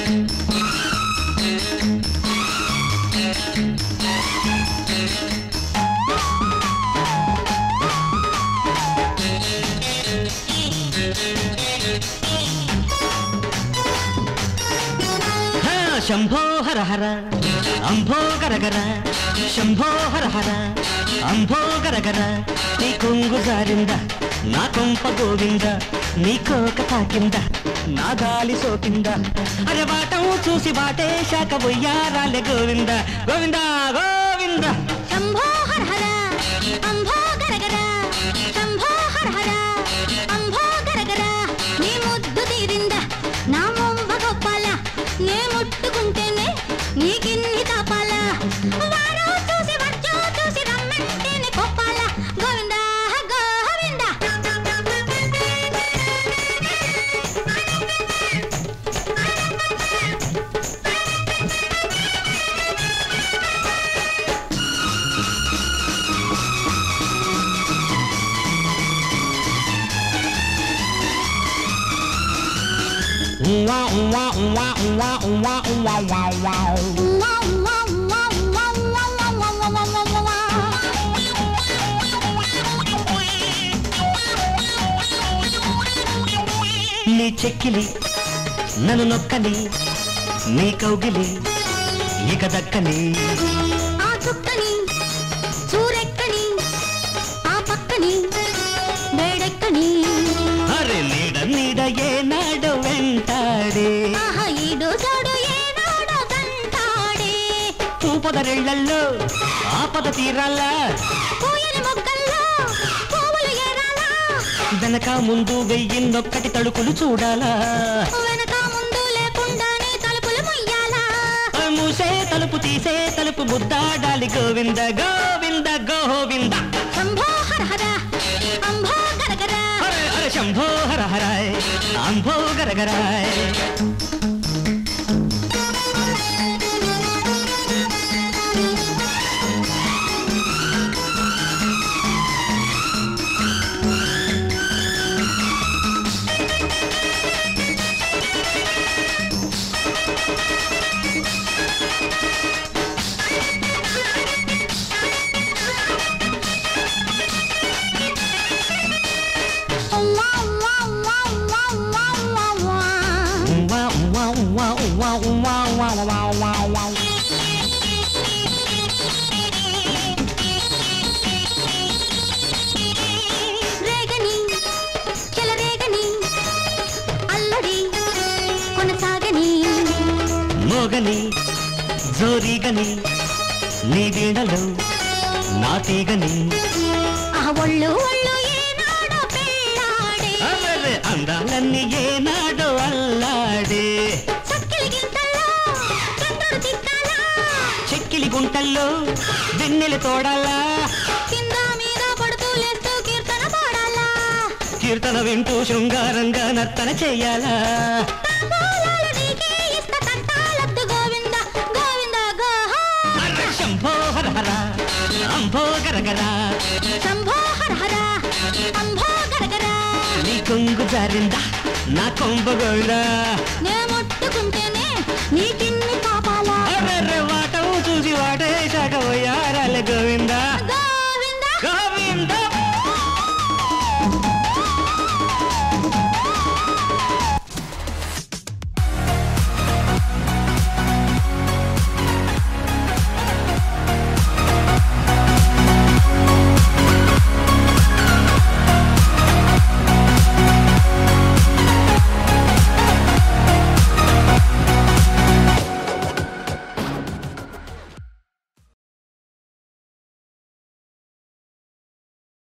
హా, శంభో హర హర అంభో గరగర శంభో హర హర అంభో గరగర నీ కొంగు జారింద నా కొంప గోవింద నీ కోక తాకింద నా గాలి సోకింద అరే వాటం చూసి వాటే శాఖ బొయ్యారాలే గోవింద గోవింద గోవింద శంభో హర హర అంభో గరగర శంభో హర హర అంభో గరగర నీ ముద్దు తీరింద నా మొమ్మ గొప్పాల నే ముట్టుకుంటేనే నీకిన్ని తాపాల వాడో చూసి వర్జో చూసి రమ్మంటేనే కొప్పాల గోవింద గోవింద ఉవ్వా ఉవ్వా ఉవ్వా ఉవ్వా ఉవ్వా ఉవ్వా ఉవ్వా ఉవ్వా. వా వా వా వా వా వా వా వా వా వా నీ చెక్కిలి నన్ను నొక్కని నీ కౌగిలి ఇక దక్కని ఆ చుక్కని చూరెక్కని ఆ పక్కని వేడెక్కని అరే నీడ నీడ ఏనాడు వెంటాడే ఆహా ఈడు జోడు ఏనాడో గంటాడే పూపదరెళ్లల్లో ఆపద తీరాలా పూయని మొగ్గల్లో పువ్వులు ఏరాలా వెనక ముందు వెయ్యిన్నొక్కటి తలుపులు చూడాలా వెనక ముందు లేకుండానే తలుపులు ముయ్యాలా ఆ మూసే తలుపు తీసే తలుపు ముద్దాడాలి గోవింద గోవింద గోవింద శంభో హర హర అంభో గరగర అరే అరే శంభో హర హరాయ్ అంభో గరగరాయ్ వా వా వా వా వా వా వా ఉవ్వా ఉవ్వా ఉవ్వా ఉవ్వా ఉవ్వా ఉవ్వా ఉవ్వా ఉవ్వా ఉవ్వా. రేగని చెలరేగని అల్లడి కొనసాగని మోగని జోరీగని నీ వీణలు నా తీగని ఆ ఒళ్ళు ఒళ్ళు ఏనాడో పెళ్ళాడే అరెరె, అందాలన్నీ ఏనాడు అల్లాడే చక్కిలి గింతల్లో చంద్రుడు తిక్కాలా చెక్కిలి గుంటల్లో వెన్నెల తోడాలా కింద మీద పడుతూ లేస్తూ కీర్తన పాడాలా కీర్తన వింటూ శృంగారంగా నర్తన చెయ్యాలా తాంబూలాలు నీకే ఇస్త తంటాలొద్దు గోవింద గోవింద గోహ అరె, శంభో హర హర అంభో గరగర శంభో హర హర అంభో గరగర నీ కొంగు జారిందా నా కొంబ గోవిందా